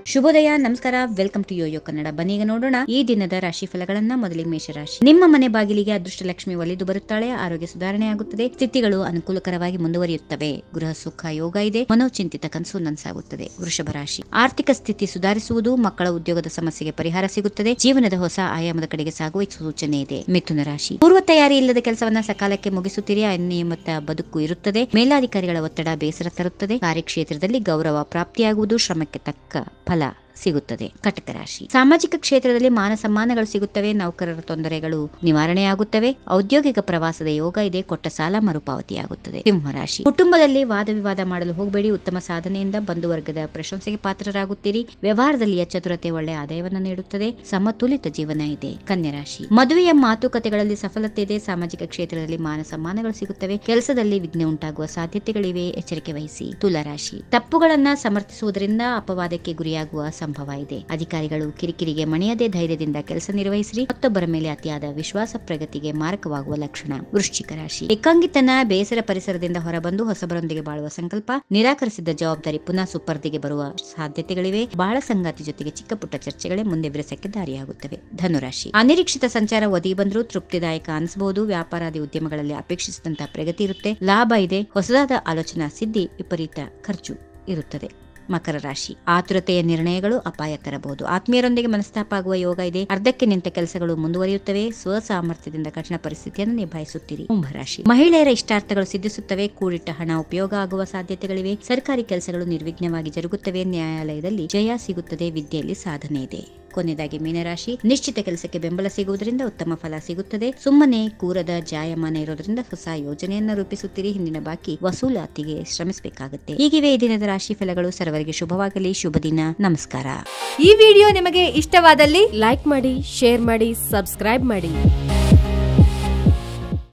ಶುಭೋದಯ ನಮಸ್ಕಾರ welcome to yoyo Kannada ಬನ್ನೀಗ ನೋಡೋಣ ಈ ದಿನದ ರಾಶಿ ಫಲಗಳನ್ನ ಮೊದಲಿಗೆ ಮೇಷರಾಶಿ ನಿಮ್ಮ ಮನೆ ಬಾಗಿಲಿಗೆ ಅದೃಷ್ಟ ಲಕ್ಷ್ಮಿ ಒಲಿದು ಬರುತ್ತಾಳೆ ಆರೋಗ್ಯ ಸುಧಾರಣೆ ಆಗುತ್ತದೆ ಸ್ಥಿತಿಗಳು ಅನುಕೂಲಕರವಾಗಿ ಮುಂದುವರಿಯುತ್ತವೆ ಗೃಹ ಸುಖ ಯೋಗ ಇದೆ ಮನೋಚಿಂತಿತ ಕನಸು ನನಸಾಗುತ್ತದೆ ವೃಷಭ ರಾಶಿ ಆರ್ಥಿಕ ಸ್ಥಿತಿ ಸುಧಾರಿಸುವುದು ಮಕ್ಕಳ ಉದ್ಯೋಗದ ಸಮಸ್ಯೆಗೆ ಪರಿಹಾರ ಸಿಗುತ್ತದೆ ಜೀವನದ ಹೊಸ ಆಯಾಮದ ಕಡೆಗೆ ಸಾಗುವ ಸೂಚನೆ ಇದೆ ಮಿಥುನ ರಾಶಿ ಪೂರ್ವ ತಯಾರಿ ಇಲ್ಲದ ಕೆಲಸವನ್ನ ಸಕಾಲಕ್ಕೆ ಮುಗಿಸುತ್ತೀರಿ ಅನಿಯಮಿತ ಬದುಕು ಇರುತ್ತದೆ ಮೇಲಾಧಿಕಾರಿಗಳ ಒತ್ತಡ ಬೇಸರ ತರುತ್ತದೆ ಕಾರ್ಯಕ್ಷೇತ್ರದಲ್ಲಿ ಗೌರವ ಪ್ರಾಪ್ತಿಯಾಗುವುದು ಶ್ರಮಕ್ಕೆ ತಕ್ಕ ಫಲ ಸಿಗುತ್ತದೆ ಕಟಕ ರಾಶಿ ಸಾಮಾಜಿಕ ಕ್ಷೇತ್ರದಲ್ಲಿ ಮಾನ ಸಮ್ಮಾನಗಳು ಸಿಗುತ್ತವೆ ನೌಕರರ ತೊಂದರೆಗಳು ನಿವಾರಣೆಯಾಗುತ್ತವೆ ಔದ್ಯೋಗಿಕ ಪ್ರವಾಸದ ಯೋಗ ಇದೆ ಕೊಟ್ಟ ಸಾಲ ಮರುಪಾವತಿಯಾಗುತ್ತದೆ ಸಿಂಹ ರಾಶಿ ಕುಟುಂಬದಲ್ಲಿ ವಾದ ವಿವಾದ ಮಾಡಲು ಹೋಗಬೇಡಿ ಉತ್ತಮ ಸಾಧನೆಯಿಂದ ಬಂಧುವರ್ಗದ ಪ್ರಶಂಸೆಗೆ ಪಾತ್ರರಾಗುತ್ತೀರಿ ವ್ಯವಹಾರದಲ್ಲಿ ಚತುರತೆ ಒಳ್ಳೆಯ ಆದಾಯವನ್ನು ನೀಡುತ್ತದೆ ಸಮತೋಲಿತ ಜೀವನ ಇದೆ ಕನ್ಯಾ ರಾಶಿ ಮದುವೆಯ ಮಾತುಕತೆಗಳಲ್ಲಿ ಸಫಲತೆ ಇದೆ ಸಾಮಾಜಿಕ ಕ್ಷೇತ್ರದಲ್ಲಿ ಮಾನ ಸಮ್ಮಾನಗಳು ಸಿಗುತ್ತವೆ ಕೆಲಸದಲ್ಲಿ ವಿಘ್ನ ಉಂಟಾಗುವ ಸಾಧ್ಯತೆಗಳಿವೆ ಎಚ್ಚರಿಕೆ ವಹಿಸಿ ತುಲಾ ರಾಶಿ ತಪ್ಪುಗಳನ್ನ ಸಮರ್ಥಿಸುವುದರಿಂದ ಅಪವಾದಕ್ಕೆ ಗುರಿಯಾಗುವ ಸಂಭವ ಇದೆ ಅಧಿಕಾರಿಗಳು ಕಿರಿಕಿರಿಗೆ ಮಣಿಯದೆ ಧೈರ್ಯದಿಂದ ಕೆಲಸ ನಿರ್ವಹಿಸಿರಿ ಮತ್ತೊಬ್ಬರ ಮೇಲೆ ಅತಿಯಾದ ವಿಶ್ವಾಸ ಪ್ರಗತಿಗೆ ಮಾರಕವಾಗುವ ಲಕ್ಷಣ ವೃಶ್ಚಿಕ ರಾಶಿ ಏಕಾಂಗಿತನ ಬೇಸರ ಪರಿಸರದಿಂದ ಹೊರಬಂದು ಹೊಸಬರೊಂದಿಗೆ ಬಾಳುವ ಸಂಕಲ್ಪ ನಿರಾಕರಿಸಿದ್ದ ಜವಾಬ್ದಾರಿ ಪುನಃ ಸುಪರ್ದಿಗೆ ಬರುವ ಸಾಧ್ಯತೆಗಳಿವೆ ಬಾಳ ಸಂಗಾತಿ ಜೊತೆಗೆ ಚಿಕ್ಕ ಪುಟ್ಟ ಚರ್ಚೆಗಳೇ ಮುಂದೆ ವಿರಸಕ್ಕೆ ದಾರಿಯಾಗುತ್ತವೆ ಧನುರಾಶಿ ಅನಿರೀಕ್ಷಿತ ಸಂಚಾರ ಒದಗಿ ಬಂದರೂ ತೃಪ್ತಿದಾಯಕ ಅನಿಸಬಹುದು ವ್ಯಾಪಾರಾದಿ ಉದ್ಯಮಗಳಲ್ಲಿ ಅಪೇಕ್ಷಿಸಿದಂತಹ ಪ್ರಗತಿ ಇರುತ್ತೆ ಲಾಭ ಇದೆ ಹೊಸದಾದ ಆಲೋಚನಾ ಸಿದ್ಧಿ ವಿಪರೀತ ಖರ್ಚು ಇರುತ್ತದೆ ಮಕರ ರಾಶಿ ಆತುರತೆಯ ನಿರ್ಣಯಗಳು ಅಪಾಯ ತರಬಹುದು ಆತ್ಮೀಯರೊಂದಿಗೆ ಮನಸ್ತಾಪ ಆಗುವ ಯೋಗ ಇದೆ ಅರ್ಧಕ್ಕೆ ನಿಂತ ಕೆಲಸಗಳು ಮುಂದುವರಿಯುತ್ತವೆ ಸ್ವಸಾಮರ್ಥ್ಯದಿಂದ ಕಠಿಣ ಪರಿಸ್ಥಿತಿಯನ್ನು ನಿಭಾಯಿಸುತ್ತೀರಿ ಕುಂಭರಾಶಿ ಮಹಿಳೆಯರ ಇಷ್ಟಾರ್ಥಗಳು ಸಿದ್ಧಿಸುತ್ತವೆ ಕೂಡಿಟ್ಟ ಹಣ ಉಪಯೋಗ ಆಗುವ ಸಾಧ್ಯತೆಗಳಿವೆ ಸರ್ಕಾರಿ ಕೆಲಸಗಳು ನಿರ್ವಿಘ್ನವಾಗಿ ಜರುಗುತ್ತವೆ ನ್ಯಾಯಾಲಯದಲ್ಲಿ ಜಯ ಸಿಗುತ್ತದೆ ವಿದ್ಯೆಯಲ್ಲಿ ಸಾಧನೆ ಇದೆ ಕೊನೆಯದಾಗಿ ಮೀನರಾಶಿ ನಿಶ್ಚಿತ ಕೆಲಸಕ್ಕೆ ಬೆಂಬಲ ಸಿಗುವುದರಿಂದ ಉತ್ತಮ ಫಲ ಸಿಗುತ್ತದೆ ಸುಮ್ಮನೆ ಕೂರದ ಜಾಯಮಾನ ಇರೋದ್ರಿಂದ ಹೊಸ ಯೋಜನೆಯನ್ನ ರೂಪಿಸುತ್ತೀರಿ ಹಿಂದಿನ ಬಾಕಿ ವಸೂಲಾತಿಗೆ ಶ್ರಮಿಸಬೇಕಾಗುತ್ತೆ ಹೀಗಿವೆ ಈ ದಿನದ ರಾಶಿ ಫಲಗಳು ಸರ್ವರಿಗೆ ಶುಭವಾಗಲಿ ಶುಭ ದಿನ ನಮಸ್ಕಾರ ಈ ವಿಡಿಯೋ ನಿಮಗೆ ಇಷ್ಟವಾದಲ್ಲಿ ಲೈಕ್ ಮಾಡಿ ಶೇರ್ ಮಾಡಿ ಸಬ್ಸ್ಕ್ರೈಬ್ ಮಾಡಿ